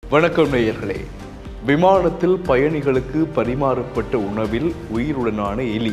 வணக்கம் நேயர்களே விமானத்தில் பயணிகளுக்கு பரிமாறப்பட்ட உணவில் உயிருடனான எலி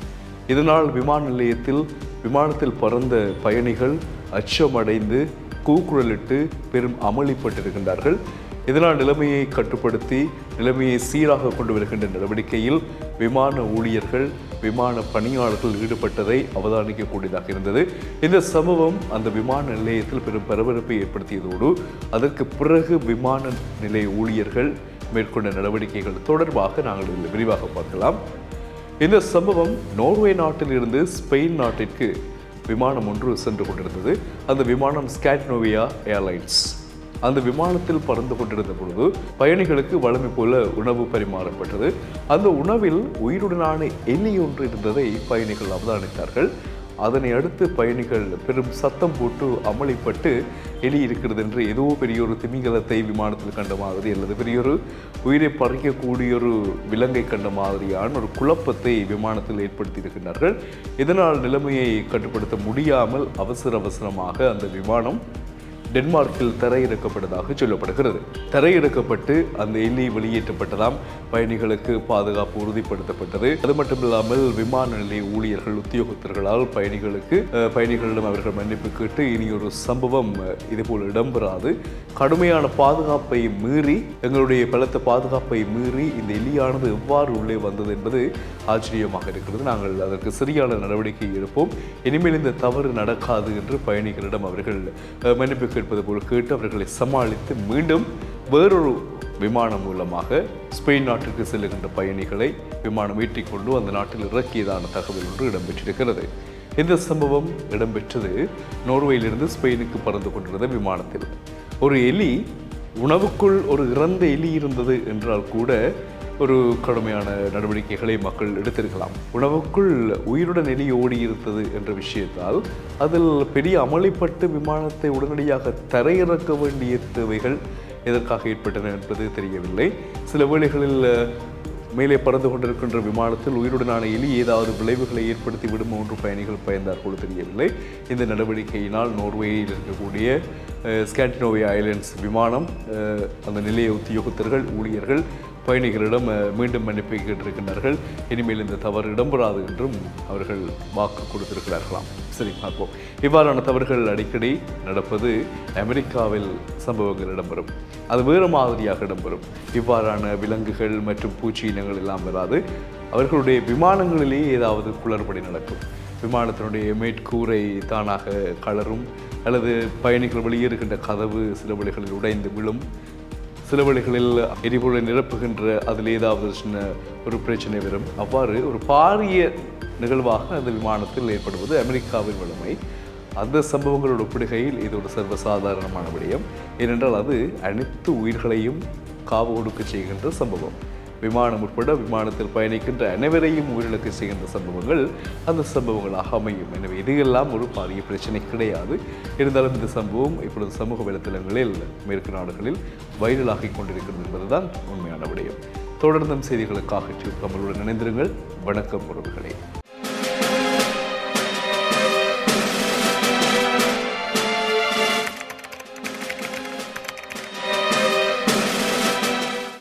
இதனால் விமான நிலையத்தில் விமானத்தில் பறந்த பயணிகள் அச்சமடைந்து கூக்குரலிட்டு பெரும் அமளிப்பட்டிருக்கின்றார்கள் இதனால் நிலைமையை கட்டுப்படுத்தி நிலைமையை சீராக கொண்டு வருகின்ற நடவடிக்கையில் விமான ஊழியர்கள் விமான பணியாளர்கள் ஈடுபட்டதை அவதானிக்கக்கூடியதாக இருந்தது இந்த சம்பவம் அந்த விமான நிலையத்தில் பெரும் பரபரப்பை ஏற்படுத்தியதோடு அதற்கு பிறகு விமான நிலைய ஊழியர்கள் மேற்கொண்ட நடவடிக்கைகள் தொடர்பாக நாங்கள் இதில் விரிவாக பார்க்கலாம் இந்த சம்பவம் நோர்வே நாட்டிலிருந்து ஸ்பெயின் நாட்டிற்கு விமானம் ஒன்று சென்று கொண்டிருந்தது அந்த விமானம் ஸ்காட்னோவியா ஏர்லைன்ஸ் அந்த விமானத்தில் பறந்து கொண்டிருந்த பொழுது பயணிகளுக்கு வழமை போல உணவு பரிமாறப்பட்டது அந்த உணவில் உயிருடனான எலி ஒன்று இருந்ததை பயணிகள் அவதானித்தார்கள் அதனை அடுத்து பயணிகள் பெரும் சத்தம் போட்டு அமளிப்பட்டு எலி இருக்கிறது என்று ஏதோ பெரிய ஒரு திமிங்கலத்தை விமானத்தில் கண்ட மாதிரி அல்லது பெரிய ஒரு உயிரை பறிக்கக்கூடிய ஒரு விலங்கை கண்ட மாதிரியான ஒரு குழப்பத்தை விமானத்தில் ஏற்படுத்தி இருக்கின்றார்கள் இதனால் நிலைமையை கட்டுப்படுத்த முடியாமல் அவசர அவசரமாக அந்த விமானம் டென்மார்க்கில் தரையிறக்கப்பட்டதாக சொல்லப்படுகிறது தரையிறக்கப்பட்டு அந்த எலி வெளியேற்றப்பட்டதாம் பயணிகளுக்கு பாதுகாப்பு உறுதிப்படுத்தப்பட்டது அது மட்டுமில்லாமல் விமான நிலைய ஊழியர்கள் உத்தியோகத்தர்களால் பயணிகளுக்கு அஹ், பயணிகளிடம் அவர்கள் மன்னிப்பு கேட்டு இனி ஒரு சம்பவம் அஹ், இதுபோல் இடம்பெறாது கடுமையான பாதுகாப்பை மீறி எங்களுடைய பலத்த பாதுகாப்பை மீறி இந்த எலியானது எவ்வாறு உள்ளே வந்தது என்பது ஆச்சரியமாக இருக்கிறது நாங்கள் அதற்கு சரியான நடவடிக்கை எடுப்போம் இனிமேல் இந்த தவறு நடக்காது என்று பயணிகளிடம் அவர்கள் அஹ், மன்னிப்பு கேட்பது போல் கேட்டு அவர்களை சமாளித்து மீண்டும் வேறொரு விமானம் மூலமாக ஸ்பெயின் நாட்டிற்கு செல்லுகின்ற பயணிகளை விமானம் ஏற்றிக்கொண்டு அந்த நாட்டில் இறக்கியதான தகவல் ஒன்று இடம்பெற்றிருக்கிறது இந்த சம்பவம் இடம்பெற்றது நோர்வேயிலிருந்து ஸ்பெயினுக்கு பறந்து கொண்டிருந்த விமானத்தில் ஒரு எலி உணவுக்குள் ஒரு இறந்த எலி இருந்தது என்றால் கூட ஒரு கடுமையான நடவடிக்கைகளை மக்கள் எடுத்திருக்கலாம் உணவுக்குள் உயிருடன் எலி ஓடி இருந்தது என்ற விஷயத்தால் அதில் பெரிய அமளிப்பட்டு விமானத்தை உடனடியாக தரையிறக்க வேண்டிய தேவைகள் எதற்காக ஏற்பட்டன என்பது தெரியவில்லை சில வேளைகளில் மேலே பறந்து கொண்டிருக்கின்ற விமானத்தில் உயிருடனான எலி ஏதாவது விளைவுகளை ஏற்படுத்தி விடுமோ என்று பயணிகள் பயந்தார் போல தெரியவில்லை இந்த நடவடிக்கையினால் நோர்வேயில் இருக்கக்கூடிய அஹ், ஸ்காண்டினோவியா ஐலண்ட்ஸ் விமானம் அஹ், அந்த நிலைய உத்தியோகத்தர்கள் ஊழியர்கள் பயணிகளிடம் அஹ், மீண்டும் மன்னிப்பை கேட்டிருக்கின்றார்கள் இனிமேல் இந்த தவறு இடம்பெறாது என்றும் அவர்கள் வாக்கு கொடுத்திருக்கிறார்களாம் சரி பார்ப்போம் இவ்வாறான தவறுகள் அடிக்கடி நடப்பது அமெரிக்காவில் சம்பவங்கள் இடம்பெறும் அது வேறு மாதிரியாக இடம்பெறும் இவ்வாறான விலங்குகள் மற்றும் பூச்சி இனங்கள் எல்லாம் வராது அவர்களுடைய விமானங்களிலேயே ஏதாவது குளறுபடி நடக்கும் விமானத்தினுடைய மேற்கூரை தானாக கலரும் அல்லது பயணிகள் வெளியேறுகின்ற கதவு சில வழிகளில் உடைந்து விழும் சில வழிகளில் எரிபொருளை நிரப்புகின்ற அதில் ஏதாவது ஒரு சின்ன ஒரு பிரச்சனை வரும் அவ்வாறு ஒரு பாரிய நிகழ்வாக அந்த விமானத்தில் ஏற்படுவது அமெரிக்காவின் வலிமை அந்த சம்பவங்களோட ஒப்பிடுகையில் இது ஒரு சர்வசாதாரணமான விடயம் ஏனென்றால் அது அனைத்து உயிர்களையும் காவு கொடுக்க செய்கின்ற சம்பவம் விமானம் உட்பட விமானத்தில் பயணிக்கின்ற அனைவரையும் உயிரிழக்க செய்கின்ற சம்பவங்கள் அந்த சம்பவங்களாக அமையும் எனவே இதையெல்லாம் ஒரு பாரிய பிரச்சனை கிடையாது இருந்தாலும் இந்த சம்பவம் இப்பொழுது சமூக வலைத்தளங்களில் மேற்கு நாடுகளில் வைரலாகிக் கொண்டிருக்கிறது என்பதுதான் உண்மையான விடயம் தொடர்ந்தும் செய்திகளுக்காக டியூப் தமிழுடன் இணைந்திருங்கள் வணக்கம் உறவுகளே